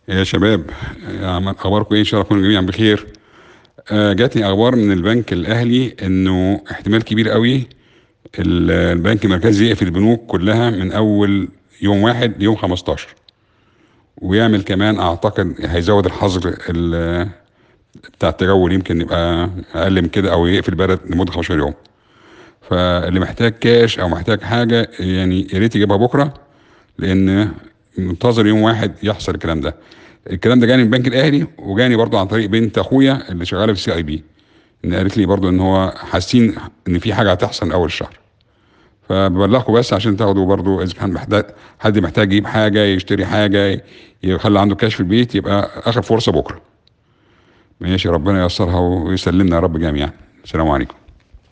يا شباب يا عم- اخباركم ايه ان شاء الله تكونوا جميعا بخير آه، جاتني اخبار من البنك الاهلي انه احتمال كبير قوي ال- البنك المركزي يقفل البنوك كلها من اول يوم واحد ليوم 15 ويعمل كمان اعتقد هيزود الحظر ال- بتاع التجول يمكن يبقى اقل من كده او يقفل البلد لمده 15 يوم فاللي محتاج كاش او محتاج حاجه يعني يا ريت يجيبها بكره لان منتظر يوم واحد يحصل الكلام ده الكلام ده جاني من البنك الاهلي وجاني برضو عن طريق بنت اخويا اللي شغاله في السي اي بي ان قالت لي برضو ان هو حاسين ان في حاجه هتحصل من اول الشهر فببلغكم بس عشان تاخدوا برضو اذا كان محتاج حد محتاج يجيب حاجه يشتري حاجه يخلي عنده كاش في البيت يبقى اخر فرصه بكره ماشي ربنا ييسرها ويسلمنا يا رب جميعا السلام عليكم